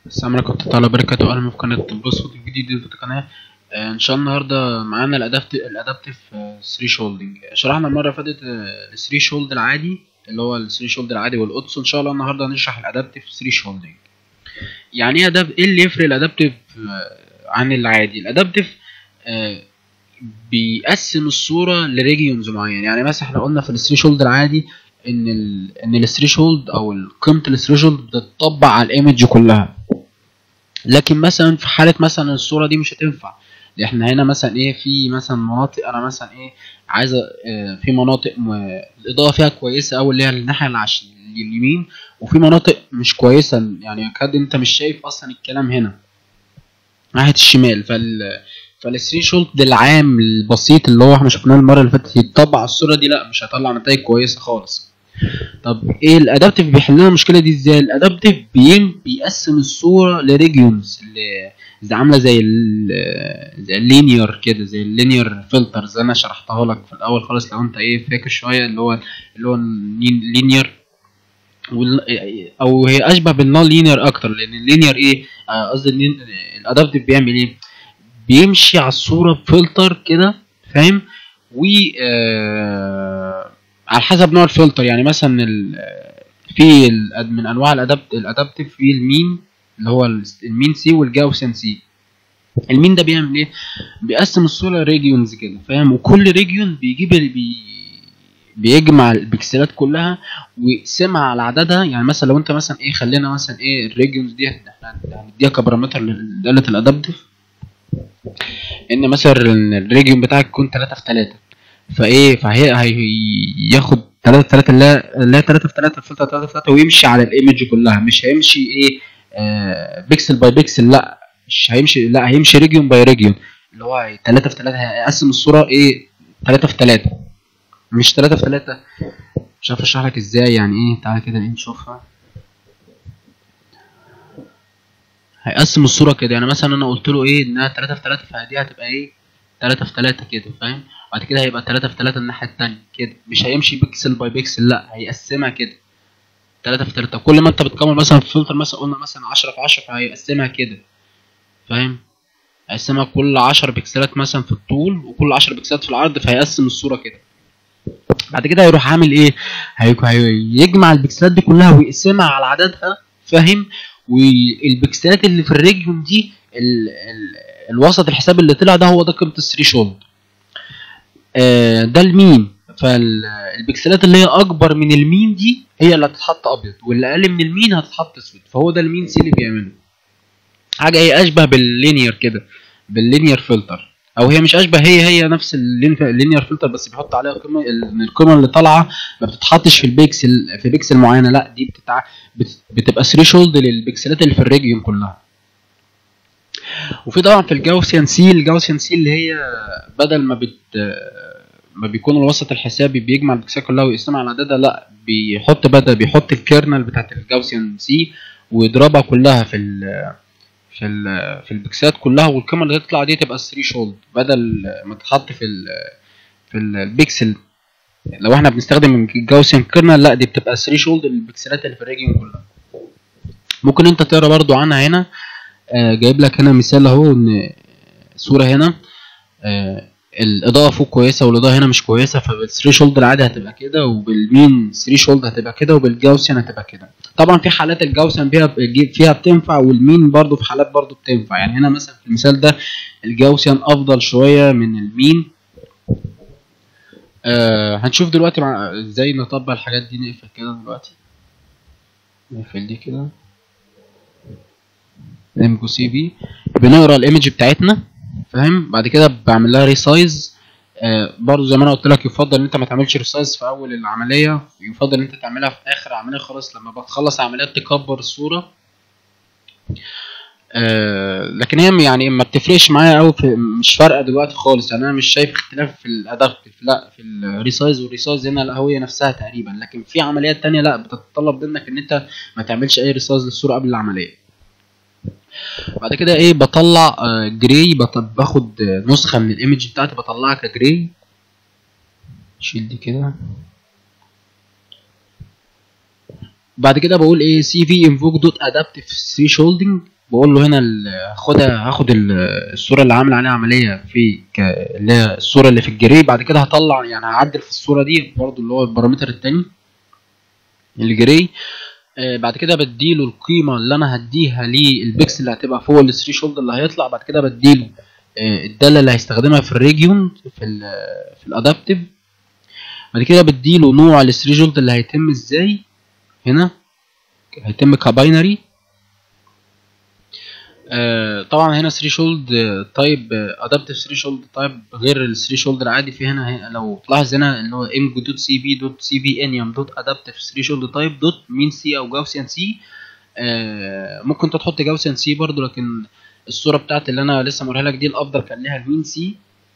السلام عليكم ورحمة الله وبركاته أهلا بكم في قناة بص فيديو جديد في القناة آه، إن شاء الله النهاردة معانا الأدابتيف الأدابتيف 3 شولدنج شرحنا المرة اللي فاتت ال 3 شولد العادي اللي هو ال 3 شولد العادي والقدس إن شاء الله النهاردة هنشرح الأدابتيف 3 شولدنج يعني إيه أداب إيه اللي يفرق الأدابتيف آه، عن العادي الأدابتيف آه، بيقسم الصورة لريجيونز معين يعني مثلا احنا قلنا في ال 3 شولد العادي ان ال ان الثريشولد او قيمه الثريشولد بتطبق على الايمج كلها لكن مثلا في حاله مثلا الصوره دي مش هتنفع لأن احنا هنا مثلا ايه في مثلا مناطق انا مثلا ايه عايزه اه في مناطق م- الاضاءه فيها كويسه قوي اللي هي الناحيه العش... اليمين وفي مناطق مش كويسه يعني يكاد انت مش شايف اصلا الكلام هنا ناحيه الشمال فال فالثريشولد العام البسيط اللي هو احنا شفناه المره اللي فاتت يتطبق على الصوره دي لا مش هيطلع نتائج كويسه خالص طب ايه الادابتيف بيحل لنا المشكله دي ازاي الادابتيف بيم بيقسم الصوره لريجيونز زي عامله زي ال زي اللينير كده زي اللينير فلترز انا شرحتها لك في الاول خالص لو انت ايه فاكر شويه اللي هو اللي هو اللينير او هي اشبه بالنون لينير اكتر لان اللينير ايه آه، قصدي اللين- الادابتيف بيعمل ايه بيمشي على الصوره بفلتر كده فاهم و آه على حسب نوع الفلتر يعني مثلا ال- في ال- من انواع الادابت الادابتيف في المين اللي هو ال- المين سي والجاوسن سي المين ده بيعمل ايه بيقسم الصوره ريجيونز كده فاهم وكل ريجيون بيجيب ال- بي بيجمع البكسلات كلها ويقسمها على عددها يعني مثلا لو انت مثلا ايه خلينا مثلا ايه الريجيونز دي احنا هنديها كبارامتر لداله الادابتيف ان مثلا الريجيون بتاعك يكون 3 في 3 فايه فهي هياخد 3 في 3 اللي هي اللي هي 3 في 3 الفلتر 3 في 3 ويمشي على الايمج كلها مش هيمشي ايه آه بيكسل باي بيكسل لا مش هيمشي لا هيمشي ريجيون باي ريجيون اللي هو 3 في 3 هيقسم الصوره ايه 3 في 3 مش 3 في 3 مش عارف اشرح لك ازاي يعني ايه تعالى كده ايه نشوفها هيقسم الصوره كده يعني مثلا انا قلت له ايه انها 3 في 3 فدي هتبقى ايه 3 في 3 كده فاهم بعد كده هيبقى 3 في 3 الناحيه التانية كده مش هيمشي بيكسل باي بيكسل لا هيقسمها كده 3 في 3 كل ما انت بتكمل مثلا في فلتر مثلا قلنا مثلا 10 في 10 فهيقسمها كده فاهم هيقسمها كل 10 بكسلات مثلا في الطول وكل 10 بكسلات في العرض فهيقسم الصوره كده بعد كده هيروح عامل ايه هي- هيجمع البكسلات دي كلها ويقسمها على عددها فاهم والبكسلات اللي في الريجيون دي ال ال الوسط الحساب اللي طلع ده هو ده قيمه الثري شولد آه ده المين فالبكسلات اللي هي اكبر من المين دي هي اللي هتتحط ابيض واللي اقل من المين هتتحط اسود فهو ده المين سي اللي بيعمله حاجه هي اشبه باللينير كده باللينير فلتر او هي مش اشبه هي هي نفس اللينير فلتر بس بيحط عليها قيمه ال- القيمه اللي طالعه ما بتتحطش في البيكسل في بيكسل معينه لا دي بتتع... بت... بتبقى ثريشولد للبكسلات اللي في الريجيون كلها وفي طبعا في الجاوسيان سي الجاوسيان سي اللي هي بدل ما بت ما بيكون الوسط الحسابي بيجمع البكسلات كلها ويقسمها على عددها لا بيحط بدل بيحط الكيرنل بتاعت الجاوسيان سي ويضربها كلها في ال في ال في البكسلات كلها والقيمه اللي تطلع دي تبقى 3 شولد بدل ما تتحط في ال في ال- البيكسل لو احنا بنستخدم الجاوسيان كيرنل لا دي بتبقى 3 شولد للبكسلات اللي في الريجيون كلها ممكن انت تقرا برضو عنها هنا آه جايب لك هنا مثال اهو ان صوره هنا آه الاضاءه فوق كويسه والاضاءه هنا مش كويسه فبالثري شولد العادي هتبقى كده وبالمين 3 شولد هتبقى كده وبالجاوسيان هتبقى كده طبعا في حالات الجاوسيان فيها فيها بتنفع والمين برضو في حالات برضو بتنفع يعني هنا مثلا في المثال ده الجاوسيان افضل شويه من المين آه هنشوف دلوقتي مع ازاي نطبق الحاجات دي نقفل كده دلوقتي نقفل دي كده ام سي في بنقرا الايمج بتاعتنا فاهم بعد كده بعمل لها ريسايز آه برضو زي ما انا قلت لك يفضل ان انت ما تعملش ريسايز في اول العمليه يفضل ان انت تعملها في اخر العمليه خلاص لما بتخلص عمليات تكبر الصوره آه لكن هي يعني ما بتفرقش معايا قوي مش فارقه دلوقتي خالص يعني انا مش شايف اختلاف في الادابتيف لا في الريسايز والريسايز هنا الهويه نفسها تقريبا لكن في عمليات تانية لا بتتطلب منك ان انت ما تعملش اي ريسايز للصوره قبل العمليه بعد كده ايه بطلع آه جراي بط- باخد آه، نسخه من الايمج بتاعتي بطلعها كجراي شيل دي كده بعد كده بقول ايه سي في انفوك دوت ادابتيف ثري شولدنج بقول له هنا ال- هاخدها هاخد ال- الصوره اللي عامل عليها عمليه في ك... اللي هي الصوره اللي في الجري بعد كده هطلع يعني هعدل في الصوره دي برضو اللي هو البارامتر التاني الجري آه، بعد كده بديله القيمه اللي انا هديها للبكسل اللي هتبقى فوق الثري شولد اللي هيطلع بعد كده بديله آه، الداله اللي هيستخدمها في الريجيون في ال في الادابتيف بعد كده بديله نوع الثري شولد اللي هيتم ازاي هنا هيتم كباينري آه، طبعا هنا 3 شولد تايب ادابتيف 3 شولد تايب غير ال 3 شولد العادي في هنا هنا- لو تلاحظ هنا اللي هو ام دوت سي في دوت سي في ان يم دوت ادابتيف 3 شولد تايب دوت مين سي او جاوسيان سي ممكن انت تحط جاوسيان سي برضو لكن الصوره بتاعت اللي انا لسه موريها لك دي الافضل كان ليها المين سي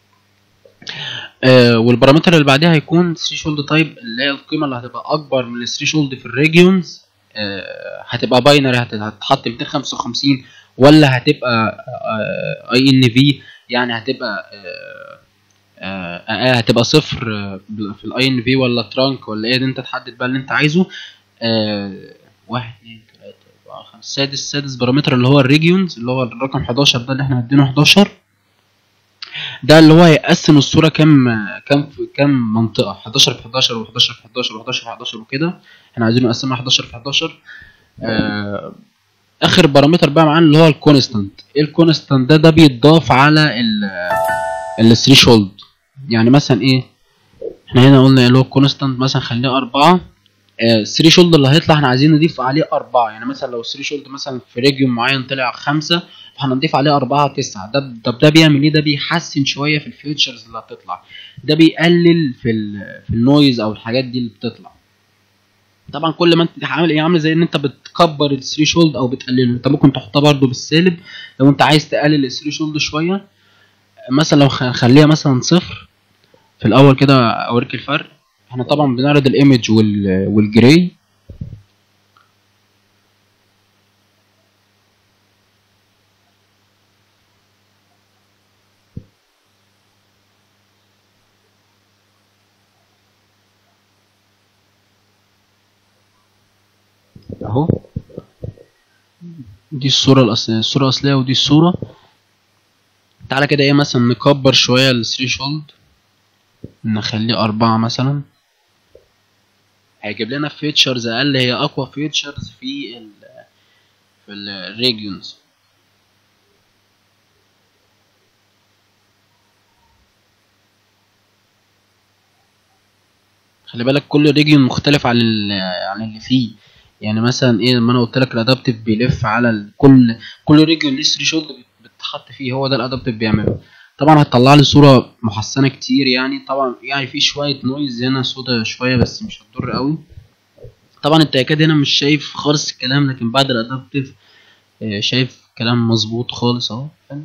آه والبارامتر اللي بعدها هيكون 3 شولد تايب اللي هي القيمه اللي هتبقى اكبر من ال 3 شولد في الريجيونز آه هتبقى باينري هتتحط 255 ولا هتبقى اي ان في يعني هتبقى آه، آه، آه، هتبقى صفر آه، في الاي ان في ولا ترانك ولا ايه ده انت تحدد بقى اللي انت عايزه آه، واحد اتنين تلاته اربعه خمسه سادس سادس بارامتر اللي هو الريجيونز اللي هو الرقم 11 ده اللي احنا مدينه 11 ده اللي هو هيقسم الصوره كام كام كام منطقه 11 في 11 و11 في 11 و11 في 11 وكده احنا عايزين نقسمها 11 في 11 آه اخر بارامتر بقى معانا اللي هو الكونستانت ايه الكونستانت ده ده بيتضاف على ال الثري شولد يعني مثلا ايه احنا هنا قلنا اللي هو الكونستانت مثلا خليه أربعة الثري شولد اللي هيطلع احنا عايزين نضيف عليه أربعة يعني مثلا لو الثري شولد مثلا في ريجيون معين طلع خمسة فهنضيف عليه أربعة تسعة ده طب ده بيعمل ايه ده بيحسن شوية في الفيوتشرز اللي هتطلع ده بيقلل في ال في النويز او الحاجات دي اللي بتطلع طبعا كل ما انت عامل ايه عامل زي ان انت بتكبر الثري شولد او بتقلله انت ممكن تحطها برده بالسالب لو انت عايز تقلل الثري شولد شويه مثلا لو خ- خليها مثلا صفر في الاول كده اوريك الفرق احنا طبعا بنعرض الايمج وال والجراي اهو دي الصورة الأصلية الصورة الأصلية ودي الصورة تعالى كده ايه مثلا نكبر شوية الثري شولد نخليه أربعة مثلا هيجيب لنا فيتشرز أقل هي أقوى فيتشرز في ال في الريجيونز خلي بالك كل ريجيون مختلف عن ال- عن اللي فيه يعني مثلا ايه لما انا قلت لك الادابتيف بيلف على ال- كل كل ريجيون ليه ثري شولد بتتحط فيه هو ده الادابتيف بيعمله طبعا هتطلع لي صوره محسنه كتير يعني طبعا يعني في شويه نويز هنا صودا شويه بس مش هتضر قوي طبعا انت اكيد هنا مش شايف خالص الكلام لكن بعد الادابتيف آه، شايف كلام مظبوط خالص اهو فاهم؟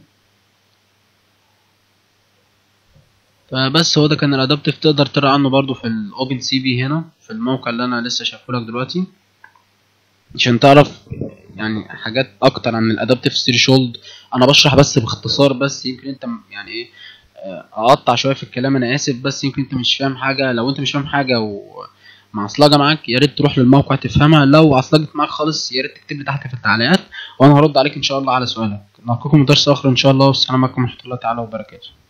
فبس هو ده كان الادابتيف تقدر تقرا عنه برضو في الاوبن سي في هنا في الموقع اللي انا لسه شايفه لك دلوقتي عشان تعرف يعني حاجات اكتر عن الادابتيف ثريشولد انا بشرح بس باختصار بس يمكن انت م- يعني ايه آه، اقطع شويه في الكلام انا اسف بس يمكن انت مش فاهم حاجه لو انت مش فاهم حاجه ومعصلجه معاك يا ريت تروح للموقع تفهمها لو عصلجت معاك خالص يا ريت تكتب لي تحت في التعليقات وانا هرد عليك ان شاء الله على سؤالك نلقاكم في درس اخر ان شاء الله والسلام عليكم ورحمه الله تعالى وبركاته